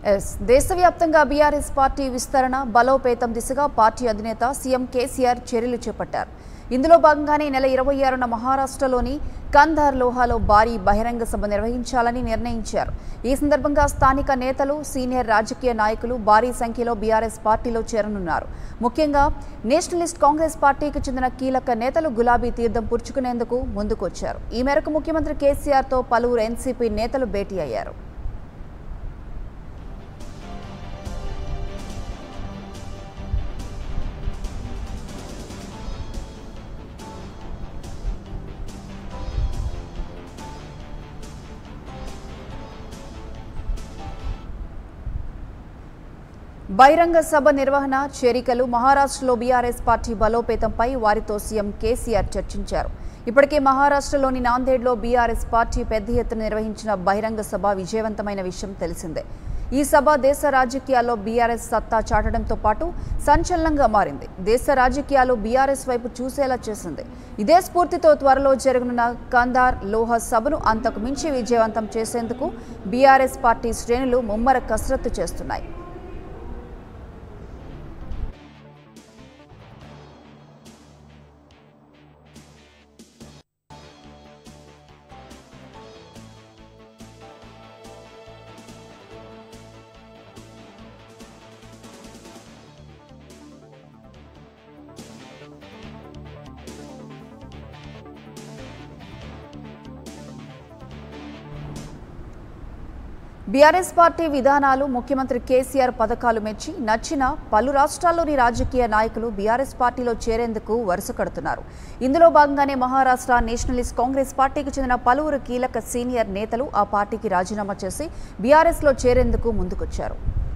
Yes దేశవ్యాప్తంగా BRS party విస్తరణ బలోపేతం దిశగా పార్టీ అధినేత సీఎం కేసీఆర్ చర్యలు చేపట్టారు ఇందులో భాగంగానే ఈ నెల ఇరవై ఆరున మహారాష్ట్రలోని కంధార్ లోహాలో భారీ బహిరంగ సభ నిర్వహించాలని నిర్ణయించారు ఈ సందర్భంగా స్థానిక నేతలు సీనియర్ రాజకీయ నాయకులు భారీ సంఖ్యలో బీఆర్ఎస్ పార్టీలో చేరనున్నారు ముఖ్యంగా నేషనలిస్ట్ కాంగ్రెస్ పార్టీకి చెందిన కీలక నేతలు గులాబీ తీర్థం పుచ్చుకునేందుకు ముందుకొచ్చారు ఈ మేరకు ముఖ్యమంత్రి కేసీఆర్తో పలువురు ఎన్సీపీ నేతలు భేటీ అయ్యారు బహిరంగ సభ నిర్వహణ చేరికలు మహారాష్ట్రలో బీఆర్ఎస్ పార్టీ బలోపేతంపై వారితో సీఎం కేసీఆర్ చర్చించారు ఇప్పటికే మహారాష్ట్రలోని నాందేడ్లో బీఆర్ఎస్ పార్టీ పెద్ద ఎత్తున నిర్వహించిన బహిరంగ సభ విజయవంతమైన విషయం తెలిసిందే ఈ సభ దేశ రాజకీయాల్లో బీఆర్ఎస్ సత్తా చాటడంతో పాటు సంచలనంగా మారింది దేశ రాజకీయాలు బీఆర్ఎస్ వైపు చూసేలా చేసింది ఇదే స్ఫూర్తితో త్వరలో జరగనున్న కందార్ లోహ సభను అంతకు మించి విజయవంతం చేసేందుకు బీఆర్ఎస్ పార్టీ శ్రేణులు ముమ్మర కసరత్తు చేస్తున్నాయి బీఆర్ఎస్ పార్టీ విధానాలు ముఖ్యమంత్రి కేసీఆర్ పథకాలు మెచ్చి నచ్చిన పలు రాష్ట్రాల్లోని రాజకీయ నాయకులు బీఆర్ఎస్ పార్టీలో చేరేందుకు వరుస కడుతున్నారు ఇందులో భాగంగానే మహారాష్ట్ర నేషనలిస్ట్ కాంగ్రెస్ పార్టీకి చెందిన పలువురు కీలక సీనియర్ నేతలు ఆ పార్టీకి రాజీనామా చేసి బీఆర్ఎస్లో చేరేందుకు ముందుకొచ్చారు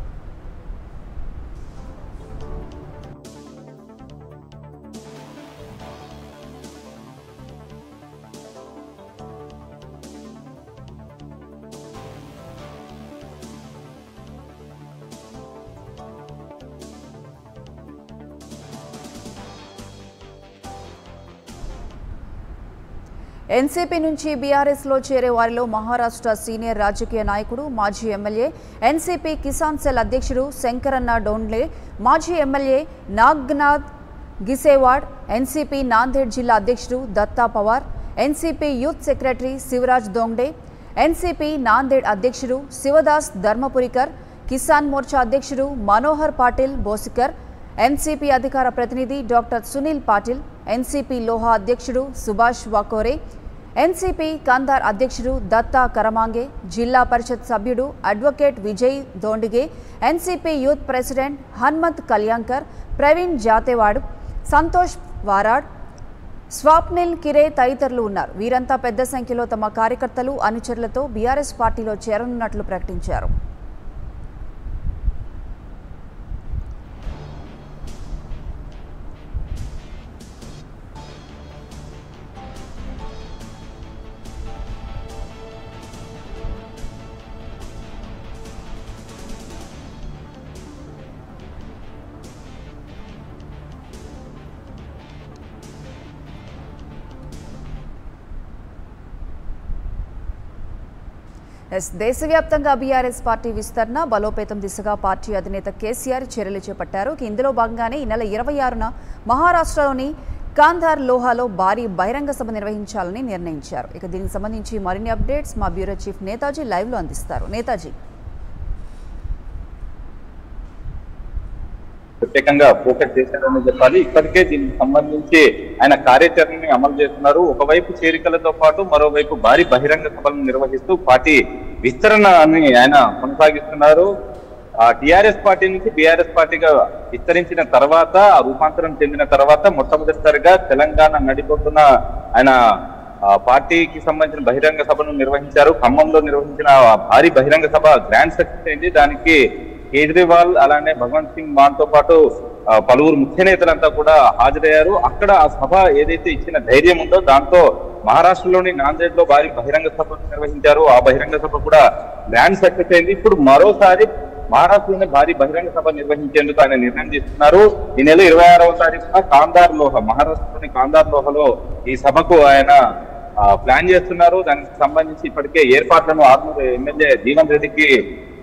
ఎన్సీపీ నుంచి బీఆర్ఎస్లో చేరే వారిలో మహారాష్ట్ర సీనియర్ రాజకీయ నాయకుడు మాజీ ఎమ్మెల్యే ఎన్సీపీ కిసాన్ సెల్ అధ్యక్షుడు శంకరన్న డోండ్లే మాజీ ఎమ్మెల్యే నాగ్నాథ్ గిసేవాడ్ ఎన్సీపీ నాందేడ్ జిల్లా అధ్యక్షుడు Datta Pawar NCP youth secretary Shivraj Dongde NCP Nanded అధ్యక్షుడు శివదాస్ ధర్మపురికర్ కిసాన్ మోర్చా అధ్యక్షుడు మనోహర్ పాటిల్ బోసికర్ ఎన్సీపీ అధికార ప్రతినిధి డాక్టర్ సునీల్ పాటిల్ ఎన్సీపీ లోహా అధ్యక్షుడు సుభాష్ వాకోరే ఎన్సీపీ కందార్ అధ్యక్షుడు దత్తా కరమాంగే జిల్లా పరిషత్ సభ్యుడు advocate Vijay Dondige NCP youth president Hanmant Kalyankar Praveen Jatewad Santosh Warad Swapnil Kire తదితరులు ఉన్నారు వీరంతా పెద్ద సంఖ్యలో తమ కార్యకర్తలు అనుచరులతో బీఆర్ఎస్ పార్టీలో చేరనున్నట్లు ప్రకటించారు ఎస్ దేశవ్యాప్తంగా బీఆర్ఎస్ పార్టీ విస్తరణ బలోపేతం దిశగా పార్టీ అధినేత కేసీఆర్ చర్యలు చేపట్టారు ఇందులో భాగంగానే ఈ నెల ఇరవై ఆరున మహారాష్ట్రలోని కాంధార్ లోహాలో భారీ బహిరంగ సభ నిర్వహించాలని నిర్ణయించారు ఇక దీనికి సంబంధించి మరిన్ని అప్డేట్స్ మా బ్యూరో చీఫ్ నేతాజీ లైవ్లో అందిస్తారు నేతాజీ ప్రత్యేకంగా ఫోకస్ చేశారని చెప్పాలి ఇప్పటికే దీనికి సంబంధించి ఆయన కార్యాచరణని అమలు చేస్తున్నారు ఒకవైపు చేరికలతో పాటు మరోవైపు భారీ బహిరంగ సభలను నిర్వహిస్తూ పార్టీ విస్తరణని ఆయన కొనసాగిస్తున్నారు ఆ టిఆర్ఎస్ పార్టీ నుంచి బీఆర్ఎస్ పార్టీగా విస్తరించిన తర్వాత ఆ రూపాంతరం చెందిన తర్వాత మొట్టమొదటిసారిగా తెలంగాణ నడిపోతున్న ఆయన ఆ పార్టీకి సంబంధించిన బహిరంగ సభను నిర్వహించారు ఖమ్మంలో నిర్వహించిన ఆ భారీ బహిరంగ సభ గ్రాండ్ సక్సెస్ అయింది దానికి కేజ్రీవాల్ అలానే భగవంత్ సింగ్ మాన్ తో పాటు ఆ, పలువురు ముఖ్య నేతలంతా కూడా హాజరయ్యారు అక్కడ ఆ సభ ఏదైతే ఇచ్చిన ధైర్యం ఉందో దాంతో మహారాష్ట్రలోని నాందేడ్ లో భారీ బహిరంగ సభ నిర్వహించారు ఆ బహిరంగ సభ కూడా గ్రాండ్ సక్సెస్ అయింది ఇప్పుడు మరోసారి మహారాష్ట్రలోనే భారీ బహిరంగ సభ నిర్వహించేందుకు ఆయన నిర్ణయం తీసుకున్నారు ఈ నెల ఇరవై ఆరవ తారీఖున కాందార్ లోహ మహారాష్ట్రలోని కాందార్ లోహలో ఈ సభకు ఆయన ఆ, ప్లాన్ చేస్తున్నారు దానికి సంబంధించి ఇప్పటికే ఏర్పాట్లను ఆర్మూరు ఎమ్మెల్యే జీవన్ రెడ్డికి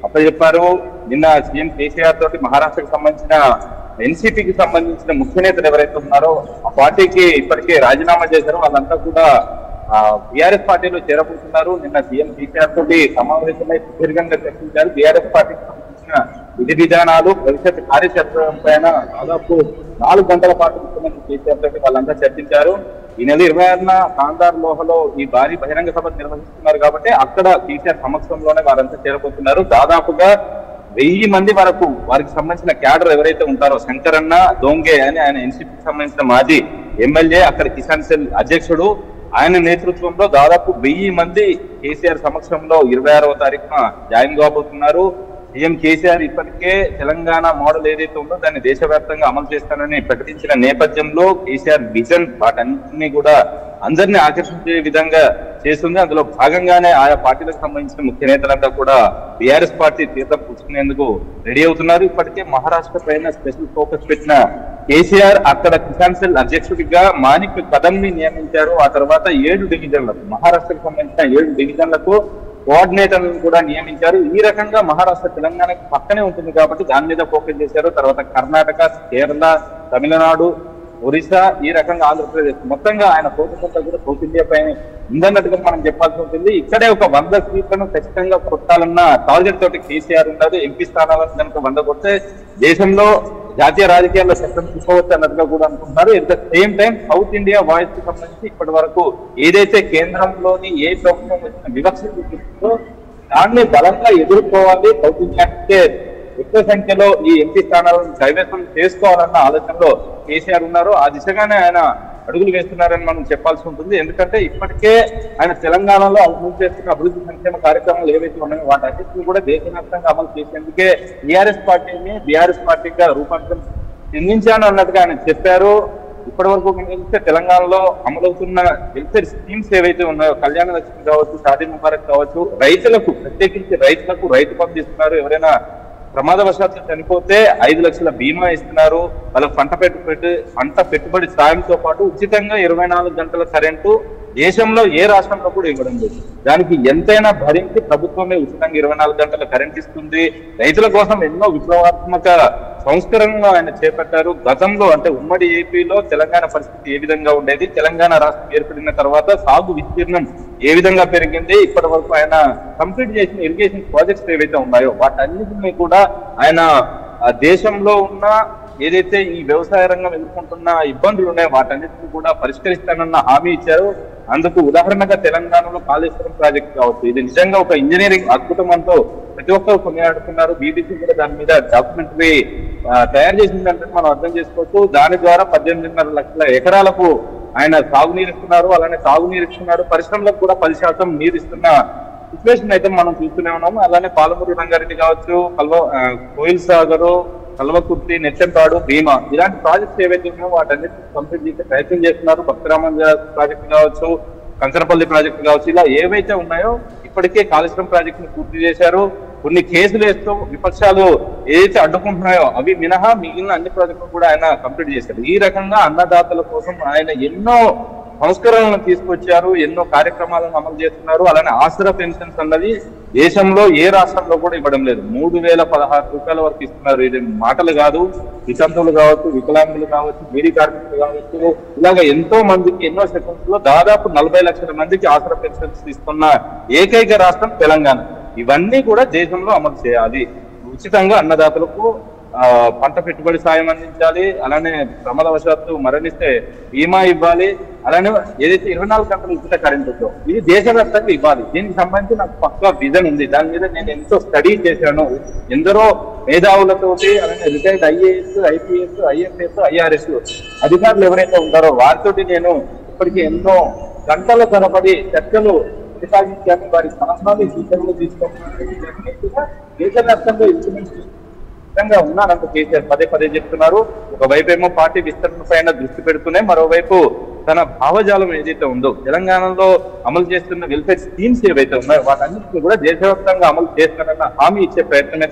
అప్పచెప్పారు నిన్న సీఎం కేసీఆర్ తోటి మహారాష్ట్రకు సంబంధించిన ఎన్సీపీకి సంబంధించిన ముఖ్య నేతలు ఎవరైతే ఉన్నారో ఆ పార్టీకి ఇప్పటికే రాజీనామా చేశారో వాళ్ళంతా కూడా బీఆర్ఎస్ పార్టీలో చేరబోతున్నారు నిన్న సీఎం కేసీఆర్ తోటి సమావేశమై సుదీర్ఘంగా చర్చించారు బీఆర్ఎస్ పార్టీకి సంబంధించిన విధి విధానాలు భవిష్యత్ కార్యాచరణ పైన దాదాపు నాలుగు గంటల పాటు ముఖ్యమంత్రి కేసీఆర్ తోటి వాళ్ళంతా చర్చించారు ఈ నెల ఇరవై ఆరున కాందార్ లోహలో ఈ భారీ బహిరంగ సభ నిర్వహిస్తున్నారు కాబట్టి అక్కడ కేసీఆర్ సమక్షంలోనే వారంతా చేరబోతున్నారు దాదాపుగా వెయ్యి మంది వరకు వారికి సంబంధించిన క్యాడర్ ఎవరైతే ఉంటారో శంకరన్న దోంగే అని ఆయన ఎన్సీపీకి సంబంధించిన మాజీ ఎమ్మెల్యే అక్కడ కిసాన్ సెల్ అధ్యక్షుడు ఆయన నేతృత్వంలో దాదాపు వెయ్యి మంది కేసీఆర్ సమక్షంలో ఇరవై ఆరవ తారీఖున జాయిన్ కాబోతున్నారు సీఎం కేసీఆర్ ఇప్పటికే తెలంగాణ మోడల్ ఏదైతే ఉందో దాన్ని దేశవ్యాప్తంగా అమలు చేస్తానని ప్రకటించిన నేపథ్యంలో కేసీఆర్ విజన్ వాటన్నింటినీ కూడా అందరినీ ఆకర్షించే విధంగా చేస్తుంది అందులో భాగంగానే ఆయా పార్టీలకు సంబంధించిన ముఖ్య నేతలంతా కూడా బీఆర్ఎస్ పార్టీ తీర్థం పుచ్చుకునేందుకు రెడీ అవుతున్నారు ఇప్పటికే మహారాష్ట్ర పైన స్పెషల్ ఫోకస్ పెట్టిన కేసీఆర్ అక్కడ కిసాన్ సెల్ అధ్యక్షుడిగా మాణిక్ కదం ని నియమించారు ఆ తర్వాత ఏడు డివిజన్లకు మహారాష్ట్రకు సంబంధించిన ఏడు డివిజన్లకు కోఆర్డినేటర్లను కూడా నియమించారు ఈ రకంగా మహారాష్ట్ర తెలంగాణకి పక్కనే ఉంటుంది కాబట్టి దాని మీద ఫోకస్ చేశారు తర్వాత కర్ణాటక కేరళ తమిళనాడు ఒరిస్సా ఈ రకంగా ఆంధ్రప్రదేశ్ మొత్తంగా ఆయన ఫోకస్ అంతా కూడా సౌత్ ఇండియా పైన ఉందన్నట్టుగా మనం చెప్పాల్సి ఉంటుంది ఇక్కడే ఒక వంద సీట్లను ఖచ్చితంగా కొట్టాలన్న టార్గెట్ తోటి కేసీఆర్ ఉన్నారు ఎంపీ స్థానాలను కనుక వంద కొడితే దేశంలో జాతీయ రాజకీయాల్లో చట్టం తీసుకోవచ్చు అన్నట్టుగా కూడా అనుకుంటున్నారు at the same time south India voice కి సంబంధించి ఇప్పటి వరకు ఏదైతే కేంద్రంలోని ఏ ప్రభుత్వం వచ్చిన వివక్ష చూపిస్తుందో దాన్ని బలంగా ఎదుర్కోవాలి సౌత్ ఇండియా అంటే ఎక్కువ సంఖ్యలో ఈ ఎంపీ స్థానాలను కైవసం చేసుకోవాలన్న ఆలోచనలో కేసీఆర్ ఉన్నారు ఆ దిశగానే ఆయన అడుగులు వేస్తున్నారని మనం చెప్పాల్సి ఉంటుంది ఎందుకంటే ఇప్పటికే ఆయన తెలంగాణలో అమలు చేస్తున్న అభివృద్ధి సంక్షేమ కార్యక్రమాలు ఏవైతే ఉన్నాయో వాటన్నిటిని కూడా దేశవ్యాప్తంగా అమలు చేసేందుకే టీఆర్ఎస్ పార్టీని బీఆర్ఎస్ పార్టీగా రూపాంతరం చెందించాను అన్నట్టుగా ఆయన చెప్పారు ఇప్పటి వరకు గమనిస్తే తెలంగాణలో అమలవుతున్న వెల్ఫేర్ స్కీమ్స్ ఏవైతే ఉన్నాయో కళ్యాణ లక్ష్మి కావచ్చు షాదీ ముబారక్ కావచ్చు రైతులకు ప్రత్యేకించి రైతులకు రైతు బంధు ఇస్తున్నారు ఎవరైనా ప్రమాదవశాత్తు చనిపోతే ఐదు లక్షల బీమా ఇస్తున్నారు వాళ్ళకి పంట పెట్టుబడి పంట పెట్టుబడి సాయంతో పాటు ఉచితంగా ఇరవై నాలుగు గంటల కరెంటు దేశంలో ఏ రాష్ట్రంలో కూడా ఇవ్వడం లేదు దానికి ఎంతైనా భరించి ప్రభుత్వమే ఉచితంగా ఇరవై నాలుగు గంటల కరెంట్ ఇస్తుంది రైతుల కోసం ఎన్నో విప్లవాత్మక సంస్కరణలు ఆయన చేపట్టారు గతంలో అంటే ఉమ్మడి ఏపీలో తెలంగాణ పరిస్థితి ఏ విధంగా ఉండేది తెలంగాణ రాష్ట్రం ఏర్పడిన తర్వాత సాగు విస్తీర్ణం ఏ విధంగా పెరిగింది ఇప్పటి వరకు ఆయన కంప్లీట్ చేసిన ఇరిగేషన్ ప్రాజెక్ట్స్ ఏవైతే ఉన్నాయో వాటన్నిటిని కూడా ఆయన ఆ దేశంలో ఉన్న ఏదైతే ఈ వ్యవసాయ రంగం ఎదుర్కొంటున్న ఇబ్బందులు ఉన్నాయో వాటన్నిటిని కూడా పరిష్కరిస్తానన్న హామీ ఇచ్చారు అందుకు ఉదాహరణగా తెలంగాణలో కాళేశ్వరం ప్రాజెక్ట్ కావచ్చు ఇది నిజంగా ఒక ఇంజనీరింగ్ అద్భుతం అంటూ ప్రతి ఒక్కరు కొనియాడుతున్నారు బీబీసీ కూడా దాని మీద డాక్యుమెంటరీ తయారు చేసిందంటే మనం అర్థం చేసుకోవచ్చు దాని ద్వారా పద్దెనిమిదిన్నర లక్షల ఎకరాలకు ఆయన సాగునీరు ఇస్తున్నారు అలానే సాగునీరు ఇస్తున్నారు పరిశ్రమలకు కూడా పది శాతం నీరు ఇస్తున్న సిచ్యువేషన్ అయితే మనం చూస్తూనే ఉన్నాము అలానే పాలమూరు రంగారెడ్డి కావచ్చు కల్వ ఆ, కోయిల్ సాగరు కల్వకుర్తి నెట్టెంపాడు భీమా ఇలాంటి ప్రాజెక్ట్స్ ఏవైతే ఉన్నాయో వాటన్నిటిని కంప్లీట్ చేసే ప్రయత్నం చేస్తున్నారు భక్తరామన్ ప్రాజెక్ట్ కావచ్చు కంకరపల్లి ప్రాజెక్ట్ కావచ్చు ఇలా ఏవైతే ఉన్నాయో ఇప్పటికే కాళేశ్వరం ప్రాజెక్ట్ ని పూర్తి చేశారు కొన్ని కేసులు వేస్తూ విపక్షాలు ఏదైతే అడ్డుకుంటున్నాయో అవి మినహా మిగిలిన అన్ని ప్రాజెక్టులు కూడా ఆయన కంప్లీట్ చేశారు ఈ రకంగా అన్నదాతల కోసం ఆయన ఎన్నో సంస్కరణలను తీసుకొచ్చారు ఎన్నో కార్యక్రమాలను అమలు చేస్తున్నారు అలానే ఆసరా పెన్షన్స్ అన్నది దేశంలో ఏ రాష్ట్రంలో కూడా ఇవ్వడం లేదు మూడు వేల పదహారు రూపాయల వరకు ఇస్తున్నారు ఇది మాటలు కాదు వితంతువులు కావచ్చు వికలాంగులు కావచ్చు బీడీ కార్మికులు కావచ్చు ఇలాగ ఎంతో మందికి ఎన్నో సెకండ్స్ లో దాదాపు నలభై లక్షల మందికి ఆసరా పెన్షన్స్ ఇస్తున్న ఏకైక రాష్ట్రం తెలంగాణ ఇవన్నీ కూడా దేశంలో అమలు చేయాలి ఉచితంగా అన్నదాతలకు ఆ, పంట పెట్టుబడి సాయం అందించాలి అలానే ప్రమాదవశాత్తు మరణిస్తే బీమా ఇవ్వాలి అలానే ఏదైతే ఇరవై నాలుగు గంటలు ఉచిత కరెంట్ ఉందో ఇది దేశవ్యాప్తంగా ఇవ్వాలి దీనికి సంబంధించి నాకు పక్కా విజన్ ఉంది దాని మీద నేను ఎంతో స్టడీ చేశాను ఎందరో మేధావులతోటి అలానే retired IAS IPS IFS IRS అధికారులు ఎవరైతే ఉంటారో వారితోటి నేను ఇప్పటికీ ఎన్నో గంటల తరబడి చర్చలు కొనసాగించాను వారి సలహాలు సూచనలు తీసుకుంటున్నాను దేశవ్యాప్తంగా ఇంప్లిమెంట్ సిద్ధంగా ఉన్నానంటూ కేసీఆర్ పదే పదే చెప్తున్నారు ఒకవైపు ఏమో పార్టీ విస్తరణ పైన దృష్టి పెడుతూనే మరోవైపు తన భావజాలం ఏదైతే ఉందో తెలంగాణలో అమలు చేస్తున్న వెల్ఫేర్ స్కీమ్స్ ఏవైతే ఉన్నాయో వాటన్నిటిని కూడా దేశవ్యాప్తంగా అమలు చేస్తారన్న హామీ ఇచ్చే ప్రయత్నం అయితే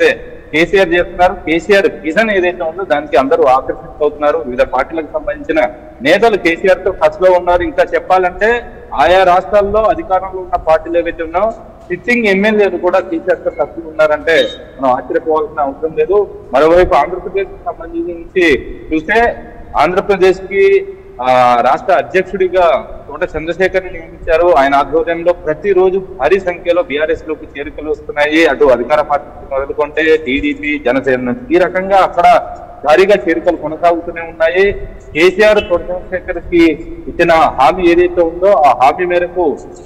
కేసీఆర్ చేస్తున్నారు కేసీఆర్ విజన్ ఏదైతే ఉందో దానికి అందరూ ఆకర్షితులవుతున్నారు వివిధ పార్టీలకు సంబంధించిన నేతలు కేసీఆర్ తో టచ్ లో ఉన్నారు ఇంకా చెప్పాలంటే ఆయా రాష్ట్రాల్లో అధికారంలో ఉన్న పార్టీలు ఏవైతే ఉన్నాయో సిట్టింగ్ ఎమ్మెల్యేలు కూడా కేసీఆర్ తో టచ్ ఉన్నారంటే మనం ఆశ్చర్యపోవాల్సిన అవసరం లేదు మరోవైపు ఆంధ్రప్రదేశ్ కి సంబంధించి చూస్తే ఆంధ్రప్రదేశ్ కి ఆ రాష్ట్ర అధ్యక్షుడిగా తోట చంద్రశేఖర్ నియమించారు ఆయన ఆధ్వర్యంలో ప్రతిరోజు భారీ సంఖ్యలో బీఆర్ఎస్ లోకి చేరికలు వస్తున్నాయి అటు అధికార పార్టీ మొదలుకుంటే టీడీపీ జనసేన నుంచి ఈ రకంగా అక్కడ భారీగా చేరికలు కొనసాగుతూనే ఉన్నాయి కేసీఆర్ తోట చంద్రశేఖర్ కి ఇచ్చిన హామీ ఏదైతే ఉందో ఆ హామీ మేరకు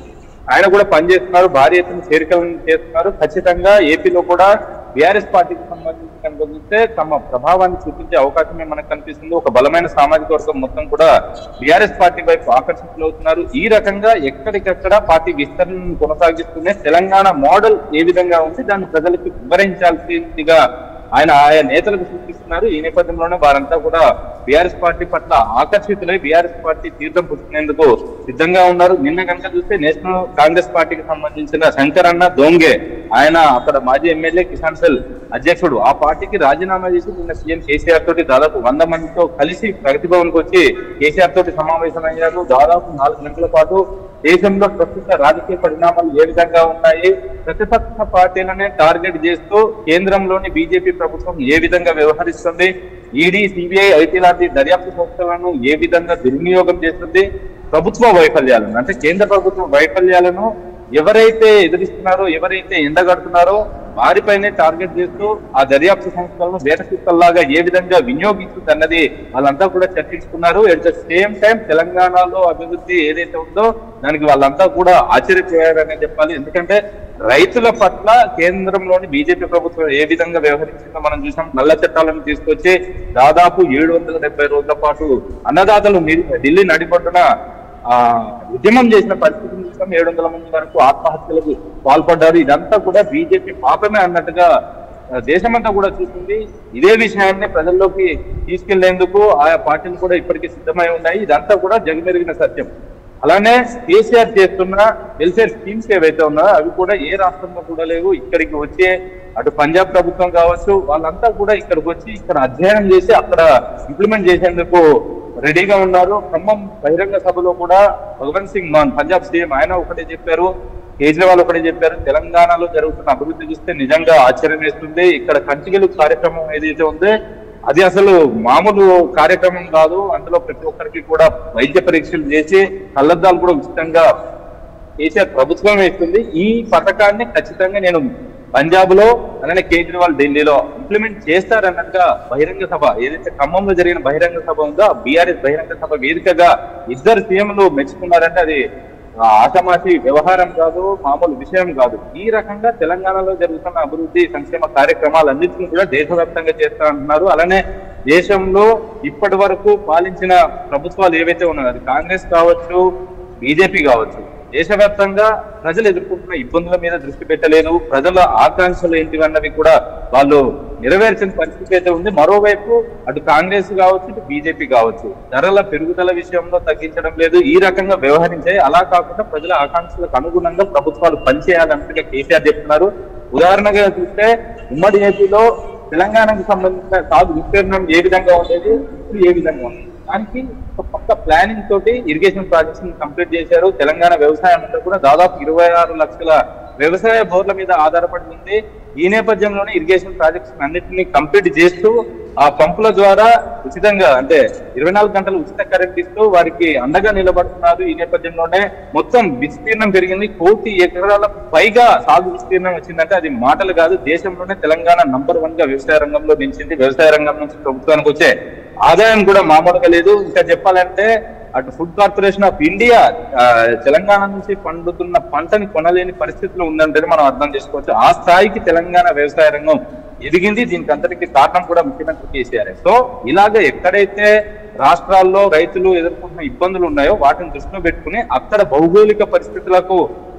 ఆయన కూడా పనిచేస్తున్నారు భారీ ఎత్తున చేరికలను చేస్తున్నారు ఖచ్చితంగా ఏపీలో కూడా బీఆర్ఎస్ పార్టీకి సంబంధించి కనుక తమ ప్రభావాన్ని చూపించే అవకాశమే మనకు కనిపిస్తుంది ఒక బలమైన సామాజిక వర్గం మొత్తం కూడా బీఆర్ఎస్ పార్టీ వైపు ఆకర్షితులవుతున్నారు ఈ రకంగా ఎక్కడికెక్కడ పార్టీ విస్తరణను కొనసాగిస్తూనే తెలంగాణ మోడల్ ఏ విధంగా ఉంది దాన్ని ప్రజలకు వివరించాల్సిందిగా ఆయన ఆయా నేతలకు సూచిస్తున్నారు ఈ నేపథ్యంలోనే వారంతా కూడా బీఆర్ఎస్ పార్టీ పట్ల ఆకర్షితులై బీఆర్ఎస్ పార్టీ తీర్థం పుచ్చుకునేందుకు సిద్ధంగా ఉన్నారు నిన్న కనుక చూస్తే నేషనల్ కాంగ్రెస్ పార్టీకి సంబంధించిన శంకర్ అన్న దోంగే ఆయన అక్కడ మాజీ ఎమ్మెల్యే కిసాన్ సెల్ అధ్యక్షుడు ఆ పార్టీకి రాజీనామా చేసి నిన్న సీఎం కేసీఆర్ తోటి దాదాపు వంద మందితో కలిసి ప్రగతి భవన్ కు వచ్చి కేసీఆర్ తోటి సమావేశమయ్యారు దాదాపు నాలుగు గంటల పాటు దేశంలో ప్రస్తుత రాజకీయ పరిణామాలు ఏ విధంగా ఉన్నాయి ప్రతిపక్ష పార్టీలనే టార్గెట్ చేస్తూ కేంద్రంలోని బీజేపీ ప్రభుత్వం ఏ విధంగా వ్యవహరిస్తుంది ఈడీ సిబిఐ ఐటీ లాంటి దర్యాప్తు సంస్థలను ఏ విధంగా దుర్వినియోగం చేస్తుంది ప్రభుత్వ వైఫల్యాలను అంటే కేంద్ర ప్రభుత్వ వైఫల్యాలను ఎవరైతే ఎదిరిస్తున్నారో ఎవరైతే ఎండగడుతున్నారో వారిపైనే టార్గెట్ చేస్తూ ఆ దర్యాప్తు సంస్థలను వేటకుక్కల్లాగా ఏ విధంగా వినియోగిస్తుంది అన్నది వాళ్ళంతా కూడా చర్చించుకున్నారు ఎట్ ద సేమ్ టైం తెలంగాణలో అభివృద్ధి ఏదైతే ఉందో దానికి వాళ్ళంతా కూడా ఆశ్చర్యపోయారనే చెప్పాలి ఎందుకంటే రైతుల పట్ల కేంద్రంలోని బీజేపీ ప్రభుత్వం ఏ విధంగా వ్యవహరించిందో మనం చూసాం నల్ల చట్టాలను తీసుకొచ్చి దాదాపు ఏడు వందల డెబ్బై రోజుల పాటు అన్నదాతలు ని- ఢిల్లీ నడిపొట్టున ఆ ఉద్యమం చేసిన పరిస్థితిని చూసాం ఏడు వందల మంది వరకు ఆత్మహత్యలకు పాల్పడ్డారు ఇదంతా కూడా బీజేపీ పాపమే అన్నట్టుగా ఆ, దేశమంతా కూడా చూస్తుంది ఇదే విషయాన్ని ప్రజల్లోకి తీసుకెళ్లేందుకు ఆయా పార్టీలు కూడా ఇప్పటికీ సిద్ధమై ఉన్నాయి ఇదంతా కూడా జగమెరిగిన సత్యం అలానే కేసీఆర్ చేస్తున్న వెల్ఫేర్ స్కీమ్స్ ఏవైతే ఉన్నాయో అవి కూడా ఏ రాష్ట్రంలో కూడా లేవు ఇక్కడికి వచ్చే అటు పంజాబ్ ప్రభుత్వం కావచ్చు వాళ్ళంతా కూడా ఇక్కడికి వచ్చి ఇక్కడ అధ్యయనం చేసి అక్కడ ఇంప్లిమెంట్ చేసేందుకు రెడీగా ఉన్నారు ఖమ్మం బహిరంగ సభలో కూడా భగవంత్ సింగ్ మాన్ పంజాబ్ సీఎం ఆయన ఒకటే చెప్పారు కేజ్రీవాల్ ఒకటే చెప్పారు తెలంగాణలో జరుగుతున్న అభివృద్ధి చూస్తే నిజంగా ఆశ్చర్యం వేస్తుంది ఇక్కడ కంచిగలు కార్యక్రమం ఏదైతే ఉందో అది అసలు మామూలు కార్యక్రమం కాదు అందులో ప్రతి ఒక్కరికి కూడా వైద్య పరీక్షలు చేసి కళ్ళద్దాలు కూడా ఉచితంగా కేసీఆర్ ప్రభుత్వం ఇస్తుంది ఈ పథకాన్ని ఖచ్చితంగా నేను పంజాబ్ లో అలానే కేజ్రీవాల్ ఢిల్లీలో ఇంప్లిమెంట్ చేస్తారన్నట్టుగా బహిరంగ సభ ఏదైతే ఖమ్మంలో జరిగిన బహిరంగ సభ ఉందో బీఆర్ఎస్ బహిరంగ సభ వేదికగా ఇద్దరు సీఎంలు మెచ్చుకున్నారంటే అది ఆ ఆషామాషి వ్యవహారం కాదు మామూలు విషయం కాదు ఈ రకంగా తెలంగాణలో జరుగుతున్న అభివృద్ధి సంక్షేమ కార్యక్రమాలన్నింటినీ కూడా దేశవ్యాప్తంగా చేస్తా అంటున్నారు అలానే దేశంలో ఇప్పటి వరకు పాలించిన ప్రభుత్వాలు ఏవైతే ఉన్నాయో అది కాంగ్రెస్ కావచ్చు బీజేపీ కావచ్చు దేశవ్యాప్తంగా ప్రజలు ఎదుర్కొంటున్న ఇబ్బందుల మీద దృష్టి పెట్టలేదు ప్రజల ఆకాంక్షలు ఏంటివన్నవి కూడా వాళ్ళు నెరవేర్చిన పరిస్థితి అయితే ఉంది మరోవైపు అటు కాంగ్రెస్ కావచ్చు ఇటు బీజేపీ కావచ్చు ధరల పెరుగుదల విషయంలో తగ్గించడం లేదు ఈ రకంగా వ్యవహరించాయి అలా కాకుండా ప్రజల ఆకాంక్షలకు అనుగుణంగా ప్రభుత్వాలు పనిచేయాలన్నట్టుగా కేసీఆర్ చెప్తున్నారు ఉదాహరణగా చూస్తే ఉమ్మడి ఏపీలో తెలంగాణకు సంబంధించిన సాగు విస్తీర్ణం ఏ విధంగా ఉండేది ఇప్పుడు ఏ విధంగా ఉంది దానికి ఒక పక్క ప్లానింగ్ తోటి ఇరిగేషన్ ప్రాజెక్ట్స్ ని కంప్లీట్ చేశారు తెలంగాణ వ్యవసాయం అంతా కూడా దాదాపు ఇరవై ఆరు లక్షల వ్యవసాయ బోర్ల మీద ఆధారపడి ఉంది ఈ నేపథ్యంలోనే ఇరిగేషన్ ప్రాజెక్ట్స్ అన్నింటినీ కంప్లీట్ చేస్తూ ఆ పంపుల ద్వారా ఉచితంగా అంటే ఇరవై నాలుగు గంటలు ఉచిత కరెంట్ ఇస్తూ వారికి అండగా నిలబడుతున్నారు ఈ నేపథ్యంలోనే మొత్తం విస్తీర్ణం పెరిగింది కోటి ఎకరాల పైగా సాగు విస్తీర్ణం వచ్చిందంటే అది మాటలు కాదు దేశంలోనే తెలంగాణ నంబర్ వన్ గా వ్యవసాయ రంగంలో నిలిచింది వ్యవసాయ రంగం నుంచి ప్రభుత్వానికి వచ్చే ఆదాయం కూడా మామూలుగా లేదు ఇంకా చెప్పాలంటే అటు ఫుడ్ కార్పొరేషన్ ఆఫ్ ఇండియా ఆ, తెలంగాణ నుంచి పండుతున్న పంటని కొనలేని పరిస్థితిలో ఉందంటే మనం అర్థం చేసుకోవచ్చు ఆ స్థాయికి తెలంగాణ వ్యవసాయ రంగం ఎదిగింది దీనికి అంతటికి కారణం కూడా ముఖ్యమంత్రి కేసీఆర్ సో ఇలాగ ఎక్కడైతే రాష్ట్రాల్లో రైతులు ఎదుర్కొంటున్న ఇబ్బందులు ఉన్నాయో వాటిని దృష్టిలో పెట్టుకుని అక్కడ భౌగోళిక పరిస్థితులకు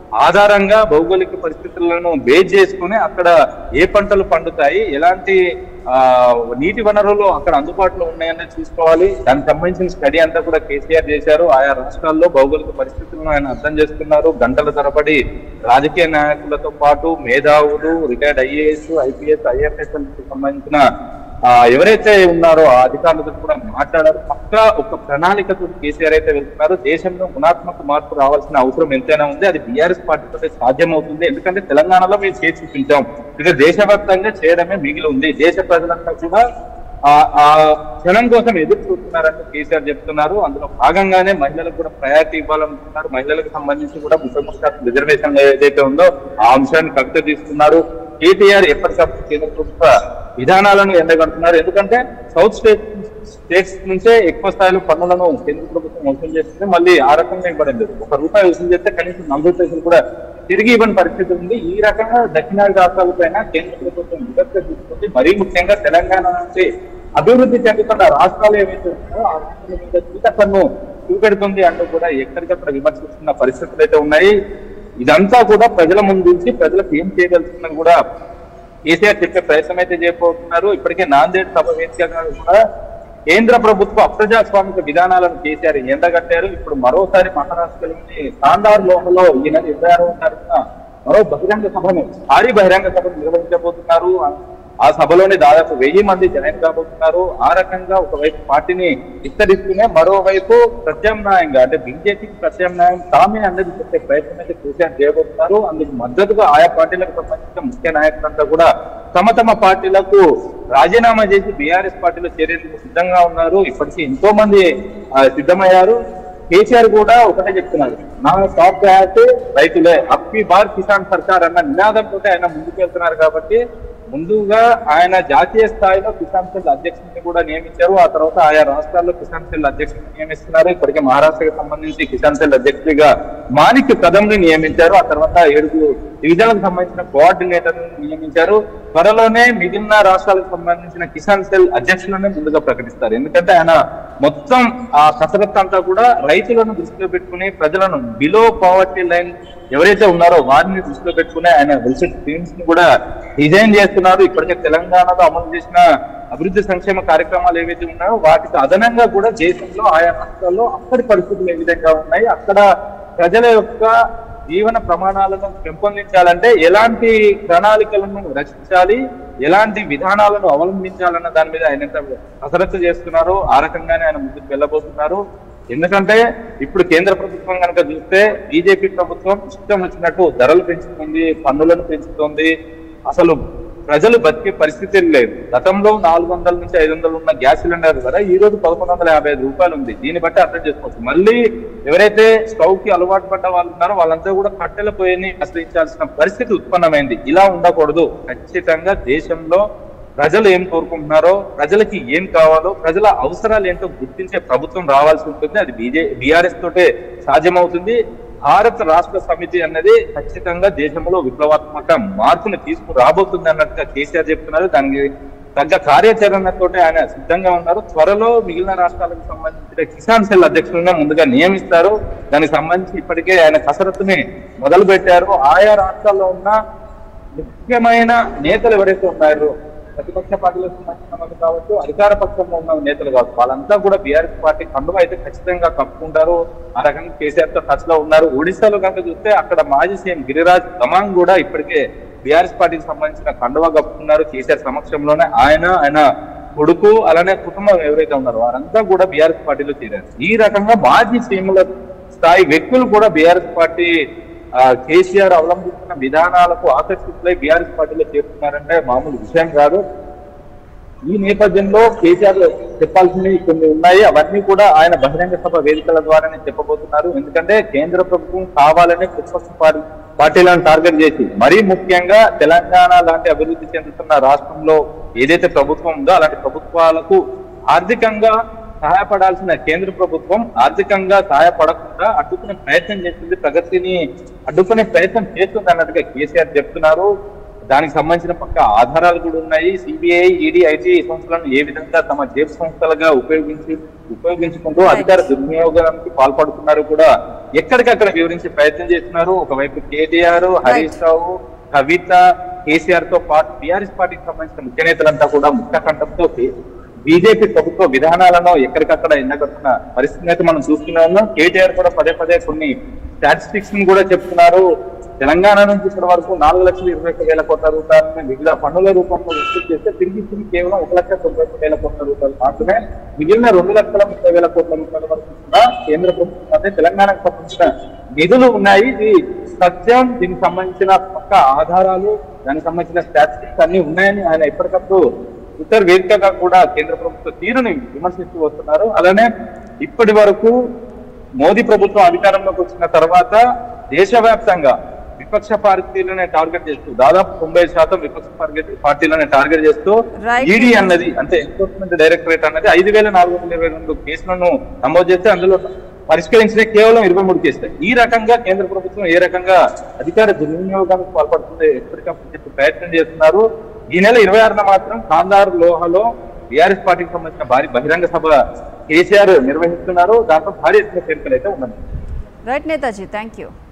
ఆధారంగా భౌగోళిక పరిస్థితులను బేస్ చేసుకుని అక్కడ ఏ పంటలు పండుతాయి ఎలాంటి ఆ, నీటి వనరులు అక్కడ అందుబాటులో ఉన్నాయని చూసుకోవాలి దానికి సంబంధించిన స్టడీ అంతా కూడా కేసీఆర్ చేశారు ఆయా రాష్ట్రాల్లో భౌగోళిక పరిస్థితులను ఆయన అర్థం చేసుకున్నారు గంటల తరబడి రాజకీయ నాయకులతో పాటు మేధావులు రిటైర్డ్ ఐఏఎస్ ఐపీఎస్ ఐఎఫ్ఎస్ సంబంధించిన ఆ, ఎవరైతే ఉన్నారో ఆ అధికారులతో కూడా మాట్లాడారు పక్కా ఒక ప్రణాళికతో కేసీఆర్ అయితే వెళ్తున్నారు దేశంలో గుణాత్మక మార్పు రావాల్సిన అవసరం ఎంతైనా ఉంది అది బీఆర్ఎస్ పార్టీతో సాధ్యమవుతుంది ఎందుకంటే తెలంగాణలో మేము చేసి చూపించాం ఇక దేశవ్యాప్తంగా చేయడమే మిగిలి ఉంది దేశ ప్రజలంతా కూడా ఆ- ఆ క్షణం కోసం ఎదురు చూస్తున్నారని కేసీఆర్ చెప్తున్నారు అందులో భాగంగానే మహిళలకు కూడా ప్రయారిటీ ఇవ్వాలనుకుంటున్నారు మహిళలకు సంబంధించి కూడా ముప్పై మూడు శాతం రిజర్వేషన్ ఏదైతే ఉందో ఆ అంశాన్ని కవిత తీసుకున్నారు కేటీఆర్ ఎప్పటికప్పుడు కేంద్ర ప్రభుత్వ విధానాలను ఎండగడుతున్నారు ఎందుకంటే సౌత్ స్టేట్ స్టేట్స్ నుంచే ఎక్కువ స్థాయిలో పన్నులను కేంద్ర ప్రభుత్వం వసూలు చేస్తుంది మళ్ళీ ఆ రకంగా ఇవ్వడం లేదు ఒక రూపాయి వసూలు చేస్తే కనీసం నలభై పైసలు కూడా తిరిగి ఇవ్వని పరిస్థితి ఉంది ఈ రకంగా దక్షిణాది రాష్ట్రాలపైన కేంద్ర ప్రభుత్వం వివక్ష తీసుకుంది మరీ ముఖ్యంగా తెలంగాణ నుంచి అభివృద్ధి చెందుతున్న రాష్ట్రాలు ఏవైతే ఉన్నాయో ఆ రాష్ట్రాల మీద జీత పన్ను చూపెడుతుంది అంటూ కూడా ఎక్కడికక్కడ విమర్శిస్తున్న పరిస్థితులు అయితే ఉన్నాయి ఇదంతా కూడా ప్రజల ముందు ఉంచి ప్రజలకు ఏం చేయగలుగుతున్నా కూడా కేసీఆర్ చెప్పే ప్రయత్నం అయితే చేయబోతున్నారు ఇప్పటికే నాందేడ్ సభ వేదికగా కూడా కేంద్ర ప్రభుత్వ అప్రజాస్వామిక విధానాలను కేసీఆర్ ఎండగట్టారు ఇప్పుడు మరోసారి మహారాష్ట్రలోని సాందార్ లోహలో ఈ నెల ఇరవై ఆరవ తారీఖున మరో బహిరంగ సభను భారీ బహిరంగ సభను నిర్వహించబోతున్నారు ఆ సభలోని దాదాపు వెయ్యి మంది జాయిన్ కాబోతున్నారు ఆ రకంగా ఒకవైపు పార్టీని విస్తరిస్తూనే మరోవైపు ప్రత్యామ్నాయంగా అంటే బీజేపీకి ప్రత్యామ్నాయం తామే అన్నది చెప్పే ప్రయత్నం అయితే కేసీఆర్ చేయబోతున్నారు అందుకు మద్దతుగా ఆయా పార్టీలకు సంబంధించిన ముఖ్య నాయకులంతా కూడా తమ తమ పార్టీలకు రాజీనామా చేసి బీఆర్ఎస్ పార్టీలో చేరేందుకు సిద్ధంగా ఉన్నారు ఇప్పటికీ ఎంతో మంది ఆ, సిద్ధమయ్యారు కేసీఆర్ కూడా ఒకటే చెప్తున్నారు నా టాప్ ప్రయారిటీ రైతులే అప్పి బార్ కిసాన్ సర్కార్ అన్న నినాదంతో ఆయన ముందుకు వెళ్తున్నారు కాబట్టి ముందుగా ఆయన జాతీయ స్థాయిలో కిసాన్ సెల్ అధ్యక్షుడిని కూడా నియమించారు ఆ తర్వాత ఆయా రాష్ట్రాల్లో కిసాన్ సెల్ అధ్యక్షుడిని నియమిస్తున్నారు ఇప్పటికే మహారాష్ట్రకు సంబంధించి కిసాన్ సెల్ అధ్యక్షుడిగా మాణిక్ కదంని నియమించారు ఆ తర్వాత ఏడుగురు డివిజన్లకు సంబంధించిన కోఆర్డినేటర్ నియమించారు త్వరలోనే మిగిలిన రాష్ట్రాలకు సంబంధించిన కిసాన్ సెల్ అధ్యక్షులనే ముందుగా ప్రకటిస్తారు ఎందుకంటే ఆయన మొత్తం ఆ కసరత్తు అంతా కూడా రైతులను దృష్టిలో పెట్టుకుని ప్రజలను బిలో పావర్టీ లైన్ ఎవరైతే ఉన్నారో వారిని దృష్టిలో పెట్టుకుని ఆయన వెల్సెట్ టీమ్స్ ని కూడా డిజైన్ చేస్తున్నారు ఇప్పటికే తెలంగాణలో అమలు చేసిన అభివృద్ధి సంక్షేమ కార్యక్రమాలు ఏవైతే ఉన్నాయో వాటికి అదనంగా కూడా దేశంలో ఆయా రాష్ట్రాల్లో అక్కడి పరిస్థితులు ఏ విధంగా ఉన్నాయి అక్కడ ప్రజల యొక్క జీవన ప్రమాణాలను పెంపొందించాలంటే ఎలాంటి ప్రణాళికలను రచించాలి ఎలాంటి విధానాలను అవలంబించాలన్న దాని మీద ఆయన ఎంత కసరత్తు చేస్తున్నారో ఆ రకంగానే ఆయన ముందుకు వెళ్ళబోతున్నారు ఎందుకంటే ఇప్పుడు కేంద్ర ప్రభుత్వం కనుక చూస్తే బీజేపీ ప్రభుత్వం ఇష్టం వచ్చినట్టు ధరలు పెంచుతుంది పన్నులను పెంచుతుంది అసలు ప్రజలు బతికే పరిస్థితి లేదు గతంలో నాలుగు వందల నుంచి ఐదు వందలు ఉన్న గ్యాస్ సిలిండర్ ధర ఈ రోజు పదకొండు వందల యాభై ఐదు రూపాయలు ఉంది దీన్ని బట్టి అర్థం చేసుకోవచ్చు మళ్ళీ ఎవరైతే స్టవ్ కి అలవాటు పడ్డ వాళ్ళు ఉన్నారో వాళ్ళంతా కూడా కట్టెల పొయ్యిని ఆశ్రయించాల్సిన పరిస్థితి ఉత్పన్నమైంది ఇలా ఉండకూడదు ఖచ్చితంగా దేశంలో ప్రజలు ఏం కోరుకుంటున్నారో ప్రజలకి ఏం కావాలో ప్రజల అవసరాలు ఏంటో గుర్తించే ప్రభుత్వం రావాల్సి ఉంటుంది అది బీజే బీఆర్ఎస్ తోటే సాధ్యమవుతుంది భారత రాష్ట్ర సమితి అన్నది ఖచ్చితంగా దేశంలో విప్లవాత్మక మార్పుని తీసుకురాబోతుంది అన్నట్టుగా కేసీఆర్ చెప్తున్నారు దానికి తగ్గ కార్యాచరణతోటి ఆయన సిద్ధంగా ఉన్నారు త్వరలో మిగిలిన రాష్ట్రాలకు సంబంధించిన కిసాన్ సెల్ అధ్యక్షులను ముందుగా నియమిస్తారు దానికి సంబంధించి ఇప్పటికే ఆయన కసరత్తుని మొదలు పెట్టారు ఆయా రాష్ట్రాల్లో ఉన్న ముఖ్యమైన నేతలు ఎవరైతే ఉన్నారో ప్రతిపక్ష పార్టీలకు సంబంధించిన వాళ్ళు కావచ్చు అధికార పక్షంలో ఉన్న నేతలు కావచ్చు వాళ్ళంతా కూడా బీఆర్ఎస్ పార్టీ కండువ అయితే ఖచ్చితంగా కప్పుకుంటారు ఆ రకంగా కేసీఆర్ తో టచ్ లో ఉన్నారు ఒడిశాలో కనుక చూస్తే అక్కడ మాజీ సీఎం గిరిరాజ్ గమాంగ్ కూడా ఇప్పటికే బీఆర్ఎస్ పార్టీకి సంబంధించిన కండువా కప్పుకున్నారు కేసీఆర్ సమక్షంలోనే ఆయన ఆయన కొడుకు అలానే కుటుంబం ఎవరైతే ఉన్నారో వారంతా కూడా బీఆర్ఎస్ పార్టీలో చేరారు ఈ రకంగా మాజీ సీఎంల స్థాయి వ్యక్తులు కూడా బీఆర్ఎస్ పార్టీ ఆ, కేసీఆర్ అవలంబిస్తున్న విధానాలకు ఆకర్షితులై బీఆర్ఎస్ పార్టీలో చేరుతున్నారంటే మామూలు విషయం కాదు ఈ నేపథ్యంలో కేసీఆర్ చెప్పాల్సినవి కొన్ని ఉన్నాయి అవన్నీ కూడా ఆయన బహిరంగ సభ వేదికల ద్వారానే చెప్పబోతున్నారు ఎందుకంటే కేంద్ర ప్రభుత్వం కావాలనే ప్రతిపక్ష పార్టీ పార్టీలను టార్గెట్ చేసి మరీ ముఖ్యంగా తెలంగాణ లాంటి అభివృద్ధి చెందుతున్న రాష్ట్రంలో ఏదైతే ప్రభుత్వం ఉందో అలాంటి ప్రభుత్వాలకు ఆర్థికంగా సహాయపడాల్సిన కేంద్ర ప్రభుత్వం ఆర్థికంగా సహాయపడకుండా అడ్డుకునే ప్రయత్నం చేస్తుంది ప్రగతిని అడ్డుకునే ప్రయత్నం చేస్తుంది అన్నట్టుగా కేసీఆర్ చెప్తున్నారు దానికి సంబంధించిన పక్క ఆధారాలు కూడా ఉన్నాయి సిబిఐ ఈడీ ఐటీ సంస్థలను ఏ విధంగా తమ జేబు సంస్థలుగా ఉపయోగించి ఉపయోగించుకుంటూ అధికార దుర్వినియోగానికి పాల్పడుతున్నారు కూడా ఎక్కడికక్కడ వివరించే ప్రయత్నం చేస్తున్నారు ఒకవైపు కేటీఆర్ హరీష్ రావు కవిత కేసీఆర్ తో పాటు టీఆర్ఎస్ పార్టీకి సంబంధించిన ముఖ్య నేతలంతా కూడా ముఖ్య కంఠంతో బీజేపీ ప్రభుత్వ విధానాలను ఎక్కడికక్కడ ఎండగడుతున్న పరిస్థితిని అయితే మనం చూస్తూనే ఉన్నాం కేటీఆర్ కూడా పదే పదే కొన్ని స్టాటిస్టిక్స్ ని కూడా చెప్తున్నారు తెలంగాణ నుంచి ఇప్పటి వరకు నాలుగు లక్షల ఇరవై ఒక్క వేల కోట్ల రూపాయలను వివిధ పన్నుల రూపంలో వసూలు చేస్తే తిరిగి ఇచ్చింది కేవలం ఒక లక్ష తొంభై ఒక్క వేల కోట్ల రూపాయలు మాత్రమే మిగిలిన రెండు లక్షల ముప్పై వేల కోట్ల రూపాయల వరకు కూడా కేంద్ర ప్రభుత్వం అదే తెలంగాణకు సంబంధించిన నిధులు ఉన్నాయి ఇది సత్యం దీనికి సంబంధించిన పక్క ఆధారాలు దానికి సంబంధించిన స్టాటిస్టిక్స్ అన్ని ఉన్నాయని ఆయన ఎప్పటికప్పుడు ట్విట్టర్ వేదికగా కూడా కేంద్ర ప్రభుత్వ తీరుని విమర్శిస్తూ వస్తున్నారు అలానే ఇప్పటి వరకు మోదీ ప్రభుత్వం అధికారంలోకి వచ్చిన తర్వాత దేశవ్యాప్తంగా విపక్ష పార్టీలనే టార్గెట్ చేస్తూ దాదాపు తొంభై శాతం విపక్ష పార్టీ- పార్టీలనే టార్గెట్ చేస్తూ Right. ఈడీ అన్నది అంటే ఎన్ఫోర్స్మెంట్ డైరెక్టరేట్ అన్నది ఐదు వేల నాలుగు వందల ఇరవై రెండు కేసులను నమోదు చేస్తే అందులో పరిష్కరించిన కేవలం ఇరవై మూడు కేసులు ఈ రకంగా కేంద్ర ప్రభుత్వం ఏ రకంగా అధికార దుర్వినియోగానికి పాల్పడుతుందో ఎప్పటికప్పుడు చెప్పి ప్రయత్నం చేస్తున్నారు ఈ నెల ఇరవై ఆరున మాత్రం కాందార్ లోహలో బీఆర్ఎస్ పార్టీకి సంబంధించిన భారీ బహిరంగ సభ కేసీఆర్ నిర్వహిస్తున్నారు దాంట్లో భారీ ఎత్తున చేరికలు అయితే ఉన్నాయి రైట్ నేతాజీ థ్యాంక్ యూ